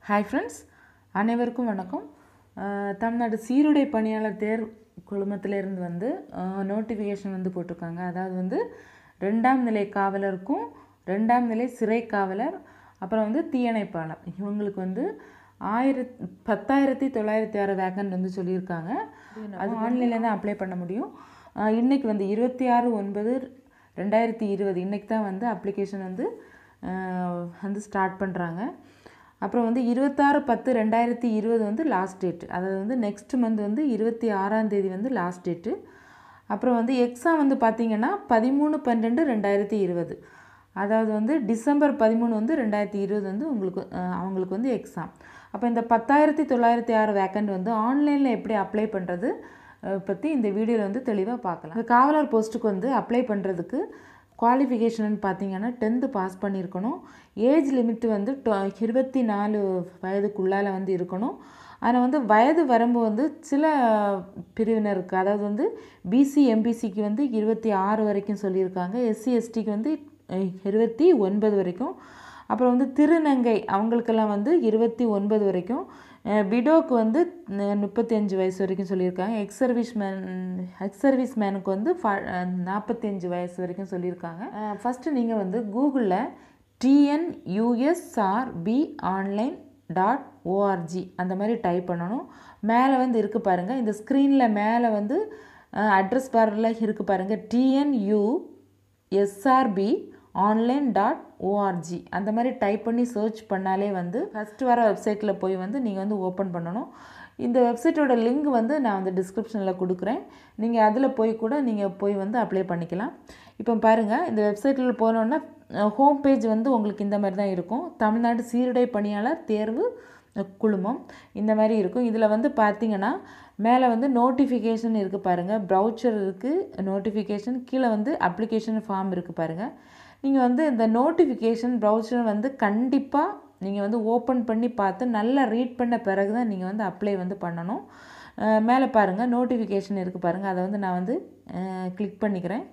hi friends அனைவருக்கும் வணக்கம் அஹ், தமிழ்நாடு சீருடை பணியாளர் தேர் குழுமத்திலேருந்து வந்து நோட்டிஃபிகேஷன் வந்து போட்டிருக்காங்க அதாவது வந்து ரெண்டாம் நிலை காவலருக்கும் ரெண்டாம் நிலை சிறை காவலர் அப்புறம் வந்து தீயணைப்பாளர் இவங்களுக்கு வந்து ஆயிரத் பத்தாயிரத்தி தொள்ளாயிரத்தி ஆறு வேக்கன்ட் வந்து சொல்லியிருக்காங்க அது ஆன்லைனில் தான் அப்ளை பண்ண முடியும் அஹ், இன்னைக்கு வந்து இருபத்தி ஆறு ஒன்பது ரெண்டாயிரத்தி இருபது இன்னைக்கு தான் வந்து அப்ளிகேஷன் வந்து அஹ், வந்து ஸ்டார்ட் பண்ணுறாங்க அப்புறம் வந்து இருபத்தாறு பத்து ரெண்டாயிரத்தி இருபது வந்து லாஸ்ட் டேட் அதாவது வந்து நெக்ஸ்ட் மந்த் வந்து இருபத்தி ஆறாம் தேதி வந்து லாஸ்ட் டேட்டு அப்புறம் வந்து எக்ஸாம் வந்து பார்த்திங்கன்னா பதிமூணு பன்னெண்டு ரெண்டாயிரத்தி இருபது அதாவது வந்து டிசம்பர் பதிமூணு வந்து ரெண்டாயிரத்தி இருபது வந்து உங்களுக்கு அஹ், அவங்களுக்கு வந்து எக்ஸாம் அப்போ இந்த பத்தாயிரத்தி தொள்ளாயிரத்தி ஆறு வேக்கண்ட் வந்து ஆன்லைனில் எப்படி அப்ளை பண்ணுறது பற்றி இந்த வீடியோவில் வந்து தெளிவாக பார்க்கலாம் இந்த காவலர் போஸ்ட்டுக்கு வந்து அப்ளை பண்ணுறதுக்கு குவாலிஃபிகேஷன் பார்த்தீங்கன்னா டென்த்து பாஸ் பண்ணியிருக்கணும் ஏஜ் லிமிட் வந்து டொ- இருபத்தி நாலு வயதுக்குள்ளால வந்து இருக்கணும் ஆனால் வந்து வயது வரம்பு வந்து சில பிரிவினருக்கு அதாவது வந்து பிசி எம்பிசிக்கு வந்து இருபத்தி ஆறு வரைக்கும் சொல்லியிருக்காங்க எஸ்சி எஸ்டிக்கு வந்து அஹ், இருபத்தி ஒன்பது வரைக்கும் அப்புறம் வந்து திருநங்கை அவங்களுக்கெல்லாம் வந்து இருபத்தி ஒன்பது வரைக்கும் பிடோக்கு வந்து முப்பத்தி அஞ்சு வயசு வரைக்கும் சொல்லியிருக்காங்க ex service man ex service மேனுக்கு வந்து நாற்பத்தி அஞ்சு வயசு வரைக்கும் சொல்லியிருக்காங்க ஃபஸ்ட்டு நீங்கள் வந்து கூகுளில் டிஎன்யூஎஸ்ஆர்பி ஆன்லைன் டாட் ஓஆர்ஜி அந்த மாதிரி டைப் பண்ணணும் மேலே வந்து இருக்குது பாருங்கள் இந்த ஸ்க்ரீனில் மேலே வந்து அட்ரஸ் பாரில் இருக்குது பாருங்கள் TNU SRB online dot ORG அந்த மாதிரி டைப் பண்ணி சர்ச் பண்ணாலே வந்து ஃபஸ்ட்டு வர வெப்சைட்டில் போய் வந்து நீங்கள் வந்து ஓப்பன் பண்ணணும் இந்த வெப்சைட்டோட லிங்க் வந்து நான் வந்து டிஸ்கிரிப்ஷனில் கொடுக்குறேன் நீங்கள் அதில் போய் கூட நீங்கள் போய் வந்து அப்ளை பண்ணிக்கலாம் இப்போ பாருங்கள் இந்த வெப்சைட்டில் போனோன்னா ஹோம் பேஜ் வந்து உங்களுக்கு இந்த மாதிரி தான் இருக்கும் தமிழ்நாடு சீருடை பணியாளர் தேர்வு குழுமம் இந்த மாதிரி இருக்கும் இதில் வந்து பார்த்தீங்கன்னா மேலே வந்து நோட்டிஃபிகேஷன் இருக்குது பாருங்கள் ப்ரௌச்சர் இருக்குது நோட்டிஃபிகேஷன் கீழே வந்து அப்ளிகேஷன் ஃபார்ம் இருக்குது பாருங்கள் நீங்கள் வந்து இந்த நோட்டிஃபிகேஷன் ப்ரௌச்சர் வந்து கண்டிப்பாக நீங்கள் வந்து ஓப்பன் பண்ணி பார்த்து நல்லா ரீட் பண்ண பிறகு தான் நீங்கள் வந்து அப்ளை வந்து பண்ணணும் அஹ் மேலே பாருங்கள் நோட்டிஃபிகேஷன் இருக்குது பாருங்கள் அதை வந்து நான் வந்து கிளிக் பண்ணிக்கிறேன்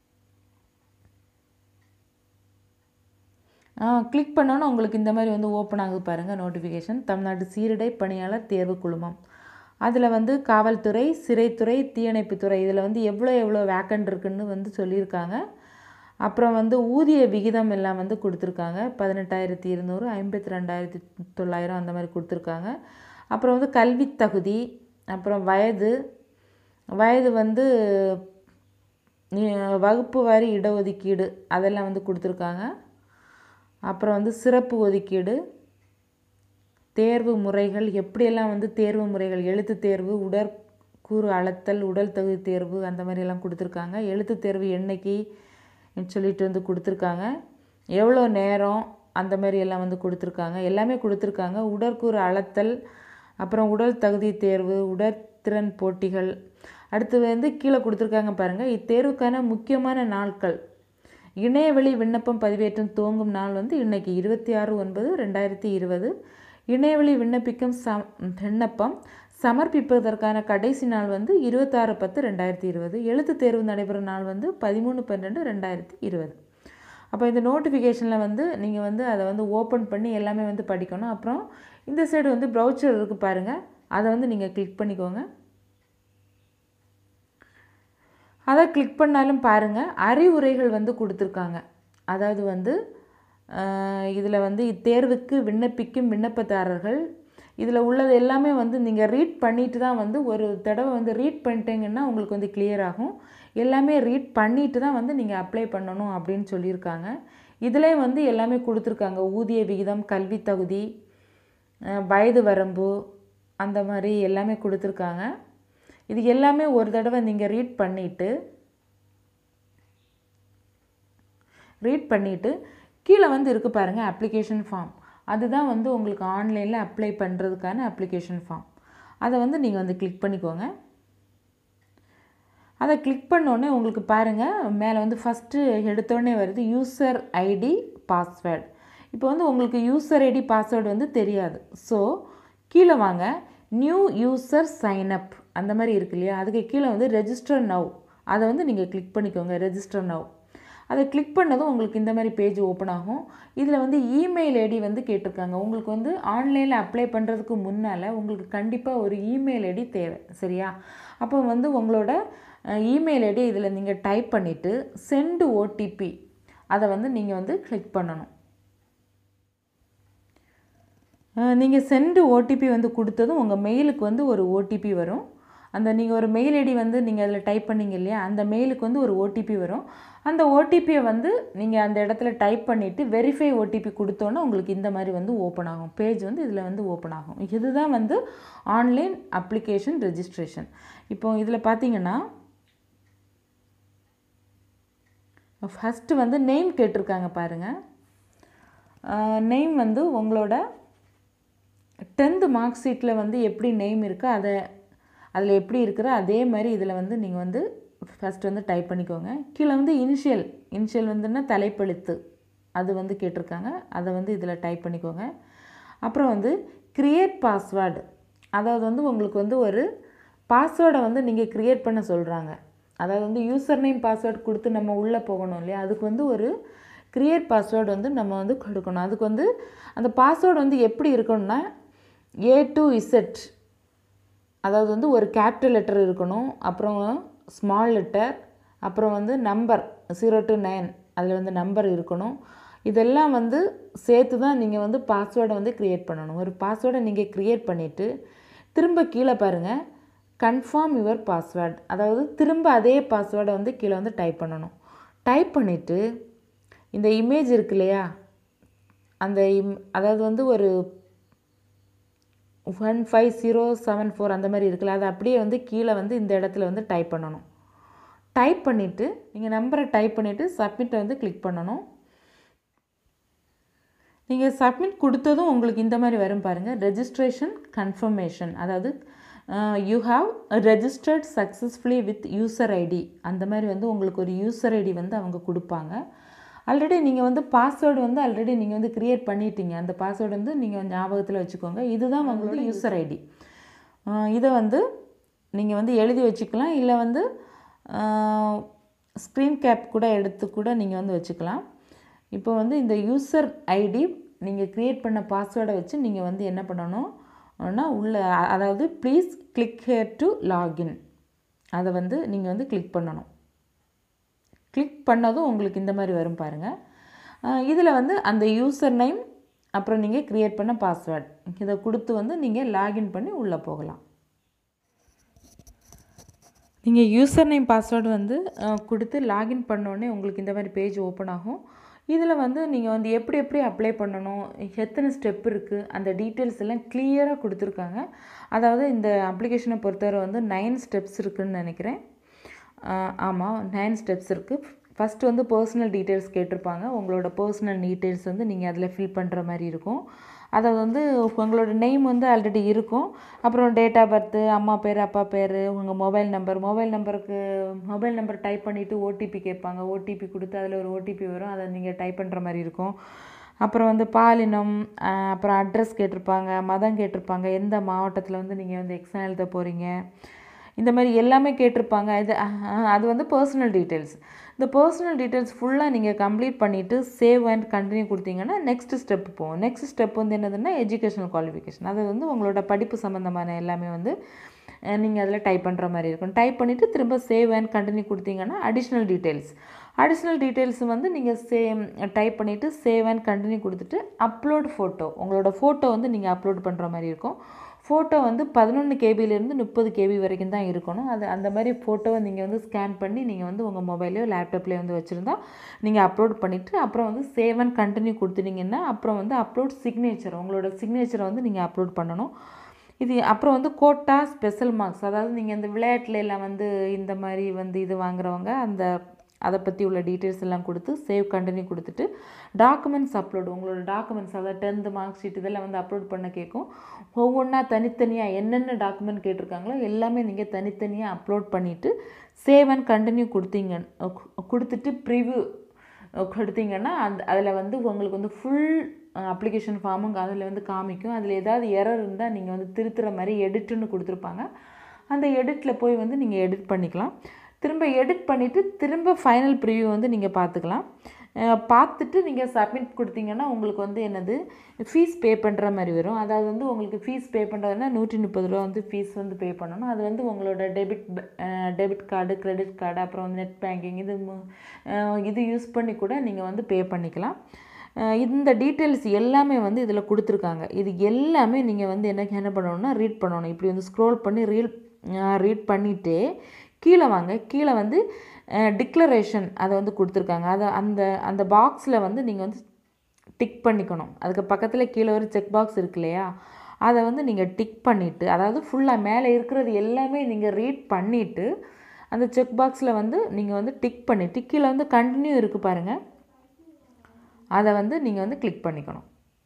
கிளிக் பண்ணோன்னே உங்களுக்கு இந்த மாதிரி வந்து ஓப்பன் ஆகுது பாருங்கள் நோட்டிஃபிகேஷன் தமிழ்நாடு சீருடை பணியாளர் தேர்வு குழுமம் அதில் வந்து காவல்துறை சிறைத்துறை தீயணைப்புத்துறை இதில் வந்து எவ்வளோ எவ்வளோ வேக்கண்ட் இருக்குன்னு வந்து சொல்லியிருக்காங்க அப்புறம் வந்து ஊதிய விகிதம் எல்லாம் வந்து கொடுத்துருக்காங்க பதினெட்டாயிரத்தி இருநூறு ஐம்பத்தி ரெண்டாயிரத்தி தொள்ளாயிரம் அந்த மாதிரி கொடுத்துருக்காங்க அப்புறம் வந்து கல்வி தகுதி அப்புறம் வயது வயது வந்து நீ- வகுப்பு வாரி இடஒதுக்கீடு அதெல்லாம் வந்து கொடுத்துருக்காங்க அப்புறம் வந்து சிறப்பு ஒதுக்கீடு தேர்வு முறைகள் எப்படியெல்லாம் வந்து தேர்வு முறைகள் எழுத்து தேர்வு உடற்கூறு அளத்தல் உடல் தகுதி தேர்வு அந்த மாதிரி எல்லாம் கொடுத்துருக்காங்க எழுத்து தேர்வு என்னைக்கு சொல்லிட்டு வந்து கொடுத்துருக்காங்க எவ்வளோ நேரம் அந்த மாதிரி எல்லாம் வந்து கொடுத்துருக்காங்க எல்லாமே கொடுத்துருக்காங்க உடற்கூறு அளத்தல் அப்புறம் உடல் தகுதி தேர்வு உடற்திறன் போட்டிகள் அடுத்து வந்து கீழே கொடுத்துருக்காங்க பாருங்கள் இத்தேர்வுக்கான முக்கியமான நாட்கள் இணையவழி விண்ணப்பம் பதிவேற்றம் துவங்கும் நாள் வந்து இன்னைக்கு இருபத்தி ஆறு ஒன்பது ரெண்டாயிரத்தி இருபது இணையவழி விண்ணப்பிக்கும் சம் விண்ணப்பம் சமர்ப்பிப்பதற்கான கடைசி நாள் வந்து இருபத்தாறு பத்து ரெண்டாயிரத்தி இருபது எழுத்து தேர்வு நடைபெறும் நாள் வந்து பதிமூணு பன்னெண்டு ரெண்டாயிரத்தி இருபது அப்போ இந்த நோட்டிஃபிகேஷனில் வந்து நீங்கள் வந்து அதை வந்து ஓப்பன் பண்ணி எல்லாமே வந்து படிக்கணும் அப்புறம் இந்த சைடு வந்து ப்ரௌச்சர் இருக்குது பாருங்கள் அதை வந்து நீங்கள் கிளிக் பண்ணிக்கோங்க அதை கிளிக் பண்ணாலும் பாருங்கள் அறிவுரைகள் வந்து கொடுத்துருக்காங்க அதாவது வந்து இதில் வந்து இத்தேர்வுக்கு விண்ணப்பிக்கும் விண்ணப்பதாரர்கள் இதில் உள்ளது எல்லாமே வந்து நீங்கள் ரீட் பண்ணிட்டு தான் வந்து ஒரு தடவை வந்து ரீட் பண்ணிட்டீங்கன்னா உங்களுக்கு வந்து clear ஆகும் எல்லாமே ரீட் பண்ணிட்டு தான் வந்து நீங்கள் அப்ளை பண்ணணும் அப்படின்னு சொல்லியிருக்காங்க இதிலே வந்து எல்லாமே கொடுத்துருக்காங்க ஊதிய விகிதம் கல்வி தகுதி அஹ் வயது வரம்பு அந்த மாதிரி எல்லாமே கொடுத்துருக்காங்க இது எல்லாமே ஒரு தடவை நீங்கள் ரீட் பண்ணிவிட்டு ரீட் பண்ணிவிட்டு கீழே வந்து இருக்குது பாருங்கள் அப்ளிகேஷன் ஃபார்ம் அதுதான் வந்து உங்களுக்கு ஆன்லைனில் அப்ளை பண்ணுறதுக்கான அப்ளிகேஷன் ஃபார்ம் அதை வந்து நீங்கள் வந்து கிளிக் பண்ணிக்கோங்க அதை கிளிக் பண்ணோடனே உங்களுக்கு பாருங்கள் மேலே வந்து ஃபஸ்ட்டு எடுத்தோடனே வருது யூசர் ஐடி பாஸ்வேர்டு இப்போ வந்து உங்களுக்கு யூசர் ஐடி பாஸ்வேர்டு வந்து தெரியாது ஸோ கீழே வாங்க நியூ யூசர் சைன்அப் அந்த மாதிரி இருக்கு இல்லையா அதுக்கு கீழே வந்து ரெஜிஸ்டர் நவ் அதை வந்து நீங்கள் கிளிக் பண்ணிக்கோங்க ரெஜிஸ்டர் நவ் அதை கிளிக் பண்ணதும் உங்களுக்கு இந்த மாதிரி பேஜ் ஓப்பன் ஆகும் இதில் வந்து இமெயில் ஐடி வந்து கேட்டிருக்காங்க உங்களுக்கு வந்து ஆன்லைனில் அப்ளை பண்ணுறதுக்கு முன்னால் உங்களுக்கு கண்டிப்பாக ஒரு இமெயில் ஐடி தேவை சரியா அப்போ வந்து உங்களோட இமெயில் ஐடி இதில் நீங்கள் டைப் பண்ணிவிட்டு சென்டு ஓடிபி அதை வந்து நீங்கள் வந்து கிளிக் பண்ணணும் நீங்கள் சென்டு ஓடிபி வந்து கொடுத்ததும் உங்கள் மெயிலுக்கு வந்து ஒரு ஓடிபி வரும் அந்த நீங்கள் ஒரு மெயில் ஐடி வந்து நீங்கள் அதில் டைப் பண்ணீங்க இல்லையா அந்த மெயிலுக்கு வந்து ஒரு ஓடிபி வரும் அந்த ஓடிபியை வந்து நீங்கள் அந்த இடத்துல டைப் பண்ணிவிட்டு வெரிஃபை ஓடிபி கொடுத்தோன்னே உங்களுக்கு இந்த மாதிரி வந்து ஓப்பன் ஆகும் பேஜ் வந்து இதில் வந்து ஓப்பன் ஆகும் இதுதான் வந்து ஆன்லைன் அப்ளிகேஷன் ரெஜிஸ்ட்ரேஷன் இப்போ இதில் பார்த்தீங்கன்னா ஃபஸ்ட்டு வந்து நேம் கேட்டிருக்காங்க பாருங்கள் நேம் வந்து உங்களோட டென்த்து மார்க் ஷீட்டில் வந்து எப்படி நேம் இருக்கோ அதை அதில் எப்படி இருக்கிற அதே மாதிரி இதில் வந்து நீங்கள் வந்து ஃபஸ்ட் வந்து டைப் பண்ணிக்கோங்க கீழே வந்து இனிஷியல் இனிஷியல் வந்துன்னா தலைப்பெழுத்து அது வந்து கேட்டிருக்காங்க அதை வந்து இதில் டைப் பண்ணிக்கோங்க அப்புறம் வந்து க்ரியேட் பாஸ்வேர்டு அதாவது வந்து உங்களுக்கு வந்து ஒரு பாஸ்வேர்டை வந்து நீங்கள் க்ரியேட் பண்ண சொல்கிறாங்க அதாவது வந்து யூசர் நேம் பாஸ்வேர்டு கொடுத்து நம்ம உள்ளே போகணும் இல்லையா அதுக்கு வந்து ஒரு க்ரியேட் பாஸ்வேர்டு வந்து நம்ம வந்து கொடுக்கணும் அதுக்கு வந்து அந்த பாஸ்வேர்டு வந்து எப்படி இருக்கணும்னா ஏ டு இசட் அதாவது வந்து ஒரு கேபிட்டல் லெட்டர் இருக்கணும் அப்புறம் ஸ்மால் லெட்டர் அப்புறம் வந்து நம்பர் ஜீரோ டு நைன் அதில் வந்து நம்பர் இருக்கணும் இதெல்லாம் வந்து சேர்த்து தான் நீங்கள் வந்து பாஸ்வேர்டை வந்து க்ரியேட் பண்ணணும் ஒரு பாஸ்வேர்டை நீங்கள் க்ரியேட் பண்ணிவிட்டு திரும்ப கீழே பாருங்கள் கன்ஃபார்ம் யுவர் பாஸ்வேர்ட் அதாவது திரும்ப அதே பாஸ்வேர்டை வந்து கீழே வந்து டைப் பண்ணணும் டைப் பண்ணிவிட்டு இந்த இமேஜ் இருக்கு இல்லையா அந்த இம் அதாவது வந்து ஒரு one five zero seven four அந்த மாதிரி இருக்குல்ல அதை அப்படியே வந்து கீழே வந்து இந்த இடத்துல வந்து டைப் பண்ணணும் டைப் பண்ணிவிட்டு நீங்கள் நம்பரை டைப் பண்ணிவிட்டு சப்மிட்டை வந்து கிளிக் பண்ணணும் நீங்கள் சப்மிட் கொடுத்ததும் உங்களுக்கு இந்த மாதிரி வரும் பாருங்கள் ரெஜிஸ்ட்ரேஷன் கன்ஃபர்மேஷன் அதாவது you have registered successfully with user ID அந்த மாதிரி வந்து உங்களுக்கு ஒரு யூசர் ஐடி வந்து அவங்க கொடுப்பாங்க ஆல்ரெடி நீங்கள் வந்து பாஸ்வேர்டு வந்து ஆல்ரெடி நீங்கள் வந்து க்ரியேட் பண்ணிட்டீங்க அந்த பாஸ்வேர்டு வந்து நீங்கள் ஞாபகத்தில் வச்சுக்கோங்க இதுதான் உங்களோட யூசர் ஐடி இதை வந்து நீங்கள் வந்து எழுதி வச்சுக்கலாம் இல்லை வந்து ஸ்க்ரீன் கேப் கூட எடுத்து கூட நீங்கள் வந்து வச்சுக்கலாம் இப்போ வந்து இந்த யூசர் ஐடி நீங்கள் க்ரியேட் பண்ண பாஸ்வேர்டை வச்சு நீங்கள் வந்து என்ன பண்ணணும் உள்ள அதாவது please click here to login அதை வந்து நீங்கள் வந்து கிளிக் பண்ணணும் கிளிக் பண்ணதும் உங்களுக்கு இந்த மாதிரி வரும் பாருங்கள் இதில் வந்து அந்த யூசர் நேம் அப்புறம் நீங்கள் க்ரியேட் பண்ண பாஸ்வேர்ட் இதை கொடுத்து வந்து நீங்கள் லாகின் பண்ணி உள்ளே போகலாம் நீங்கள் யூசர் நேம் பாஸ்வேர்டு வந்து கொடுத்து லாகின் பண்ணோடனே உங்களுக்கு இந்த மாதிரி பேஜ் ஓப்பன் ஆகும் இதில் வந்து நீங்கள் வந்து எப்படி எப்படி அப்ளை பண்ணணும் எத்தனை ஸ்டெப் இருக்குது அந்த டீட்டெயில்ஸ் எல்லாம் கிளியராக கொடுத்துருக்காங்க அதாவது இந்த அப்ளிகேஷனை பொறுத்தவரை வந்து நைன் ஸ்டெப்ஸ் இருக்குதுன்னு நினைக்கிறேன் ஆமாம் நைன் ஸ்டெப்ஸ் இருக்குது ஃபஸ்ட்டு வந்து பர்சனல் டீட்டெயில்ஸ் கேட்டிருப்பாங்க உங்களோட பர்சனல் டீட்டெயில்ஸ் வந்து நீங்கள் அதில் ஃபில் பண்ணுற மாதிரி இருக்கும் அதை வந்து உங்களோட நேம் வந்து ஆல்ரெடி இருக்கும் அப்புறம் டேட் ஆஃப் பர்த்து அம்மா பேர் அப்பா பேர் உங்கள் மொபைல் நம்பர் மொபைல் நம்பருக்கு மொபைல் நம்பர் டைப் பண்ணிவிட்டு ஓடிபி கேட்பாங்க ஓடிபி கொடுத்து அதில் ஒரு ஓடிபி வரும் அதை நீங்கள் டைப் பண்ணுற மாதிரி இருக்கும் அப்புறம் வந்து பாலினம் அப்புறம் அட்ரஸ் கேட்டிருப்பாங்க மதம் கேட்டிருப்பாங்க எந்த மாவட்டத்தில் வந்து நீங்கள் வந்து எக்ஸாம் எழுத போகிறீங்க இந்த மாதிரி எல்லாமே கேட்டிருப்பாங்க இது அது வந்து பர்சனல் டீட்டெயில்ஸ் இந்த பர்சனல் டீட்டெயில்ஸ் ஃபுல்லாக நீங்கள் கம்ப்ளீட் பண்ணிவிட்டு சேவ் அண்ட் கண்டினியூ கொடுத்தீங்கன்னா நெக்ஸ்ட் ஸ்டெப் போகும் நெக்ஸ்ட் ஸ்டெப் வந்து என்னதுன்னா எஜுகேஷனல் குவாலிஃபிகேஷன் அது வந்து உங்களோட படிப்பு சம்மந்தமான எல்லாமே வந்து நீங்கள் அதில் டைப் பண்ணுற மாதிரி இருக்கும் டைப் பண்ணிவிட்டு திரும்ப சேவ் அண்ட் கண்டினியூ கொடுத்தீங்கன்னா அடிஷ்னல் டீட்டெயில்ஸ் அடிஷ்னல் டீட்டெயில்ஸ் வந்து நீங்கள் சேம் டைப் பண்ணிவிட்டு சேவ் அண்ட் கண்டினியூ கொடுத்துட்டு அப்லோட் ஃபோட்டோ உங்களோட ஃபோட்டோ வந்து நீங்கள் அப்லோட் பண்ணுற மாதிரி இருக்கும் ஃபோட்டோ வந்து பதினொன்று கேபிலேருந்து முப்பது கேபி வரைக்கும் தான் இருக்கணும் அது அந்த மாதிரி ஃபோட்டோவை நீங்கள் வந்து ஸ்கேன் பண்ணி நீங்கள் வந்து உங்கள் மொபைலையோ லேப்டாப்லேயோ வந்து வச்சுருந்தா நீங்கள் அப்லோட் பண்ணிவிட்டு அப்புறம் வந்து சேவ் அண்ட் கண்டினியூ கொடுத்துட்டீங்கன்னா அப்புறம் வந்து அப்லோட் சிக்னேச்சர் உங்களோட சிக்னேச்சரை வந்து நீங்கள் அப்லோட் பண்ணணும் இது அப்புறம் வந்து கோட்டா ஸ்பெஷல் மார்க்ஸ் அதாவது நீங்கள் இந்த விளையாட்டுல எல்லாம் வந்து இந்த மாதிரி வந்து இது வாங்குறவங்க அந்த அதை பற்றி உள்ள டீட்டெயில்ஸ் எல்லாம் கொடுத்து சேவ் கண்டினியூ கொடுத்துட்டு டாக்குமெண்ட்ஸ் அப்லோடு உங்களோட டாக்குமெண்ட்ஸ் அதாவது டென்த்து மார்க் ஷீட் இதெல்லாம் வந்து அப்லோட் பண்ண கேட்கும் ஒவ்வொன்றா தனித்தனியாக என்னென்ன டாக்குமெண்ட் கேட்டிருக்காங்களோ எல்லாமே நீங்கள் தனித்தனியாக அப்லோட் பண்ணிவிட்டு சேவ் அண்ட் கண்டினியூ கொடுத்தீங்க கொடுத்துட்டு ப்ரிவ்யூ கொடுத்தீங்கன்னா அந்த அதில் வந்து உங்களுக்கு வந்து ஃபுல் அப்ளிகேஷன் ஃபார்மும் அதில் வந்து காமிக்கும் அதில் ஏதாவது எரர் இருந்தால் நீங்கள் வந்து திருத்துற மாதிரி எடிட்டுன்னு கொடுத்துருப்பாங்க அந்த எடிட்டில் போய் வந்து நீங்கள் எடிட் பண்ணிக்கலாம் திரும்ப எடிட் பண்ணிவிட்டு திரும்ப ஃபைனல் ப்ரிவ்யூ வந்து நீங்கள் பார்த்துக்கலாம் அஹ் பார்த்துட்டு நீங்கள் சப்மிட் கொடுத்தீங்கன்னா உங்களுக்கு வந்து என்னது ஃபீஸ் பே பண்ணுற மாதிரி வரும் அதாவது வந்து உங்களுக்கு ஃபீஸ் பே பண்ணுறதுனா நூற்றி முப்பது ரூபா வந்து ஃபீஸ் வந்து பே பண்ணணும் அது வந்து உங்களோட debit debit card credit card அப்புறம் வந்து நெட் பேங்கிங் இது மு- அஹ் இது யூஸ் பண்ணி கூட நீங்கள் வந்து பே பண்ணிக்கலாம் அஹ் இந்த டீட்டெயில்ஸ் எல்லாமே வந்து இதில் கொடுத்துருக்காங்க இது எல்லாமே நீங்கள் வந்து என்ன என்ன பண்ணணும்னா ரீட் பண்ணணும் இப்படி வந்து ஸ்க்ரோல் பண்ணி ரீல் ரீட் பண்ணிவிட்டு கீழே வாங்க கீழே வந்து டிக்ளரேஷன் அதை வந்து கொடுத்துருக்காங்க அதை அந்த அந்த பாக்ஸில் வந்து நீங்கள் வந்து டிக் பண்ணிக்கணும் அதுக்கு பக்கத்தில் கீழே ஒரு செக் பாக்ஸ் இருக்கு இல்லையா அதை வந்து நீங்கள் டிக் பண்ணிவிட்டு அதாவது ஃபுல்லாக மேலே இருக்கிறது எல்லாமே நீங்கள் ரீட் பண்ணிவிட்டு அந்த செக் பாக்ஸில் வந்து நீங்கள் வந்து டிக் பண்ணிவிட்டு கீழே வந்து கண்டினியூ இருக்குது பாருங்கள் அதை வந்து நீங்கள் வந்து கிளிக் பண்ணிக்கணும்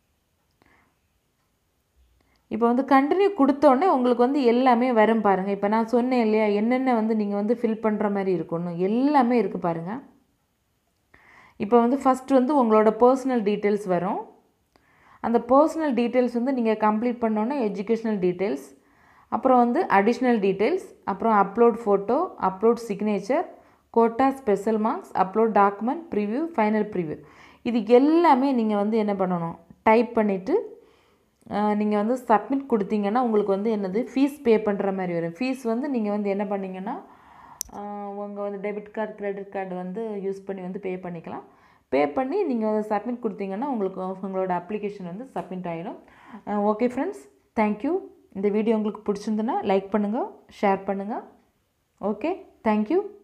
இப்போ வந்து கண்டினியூ கொடுத்தோடனே உங்களுக்கு வந்து எல்லாமே வரும் பாருங்கள் இப்போ நான் சொன்னேன் இல்லையா என்னென்ன வந்து நீங்கள் வந்து ஃபில் பண்ணுற மாதிரி இருக்கணும் எல்லாமே இருக்குது பாருங்கள் இப்போ வந்து ஃபஸ்ட்டு வந்து உங்களோட பர்சனல் டீட்டெயில்ஸ் வரும் அந்த பர்சனல் டீட்டெயில்ஸ் வந்து நீங்கள் கம்ப்ளீட் பண்ணோன்னே எஜுகேஷ்னல் டீட்டெயில்ஸ் அப்புறம் வந்து அடிஷ்னல் டீட்டெயில்ஸ் அப்புறம் upload photo upload signature quota special marks upload document preview final preview இது எல்லாமே நீங்கள் வந்து என்ன பண்ணணும் டைப் பண்ணிவிட்டு நீங்கள் வந்து சப்மிட் கொடுத்தீங்கன்னா உங்களுக்கு வந்து என்னது ஃபீஸ் பே பண்ணுற மாதிரி வரும் ஃபீஸ் வந்து நீங்கள் வந்து என்ன பண்ணீங்கன்னா உங்கள் வந்து டெபிட் கார்டு கிரெடிட் கார்டு வந்து யூஸ் பண்ணி வந்து பே பண்ணிக்கலாம் பே பண்ணி நீங்கள் வந்து சப்மிட் கொடுத்தீங்கன்னா உங்களுக்கு உங்களோட அப்ளிகேஷன் வந்து சப்மிட் ஆகிடும் ஓகே ஃப்ரெண்ட்ஸ் தேங்க்யூ இந்த வீடியோ உங்களுக்கு பிடிச்சிருந்துன்னா லைக் பண்ணுங்கள் ஷேர் பண்ணுங்கள் ஓகே தேங்க்யூ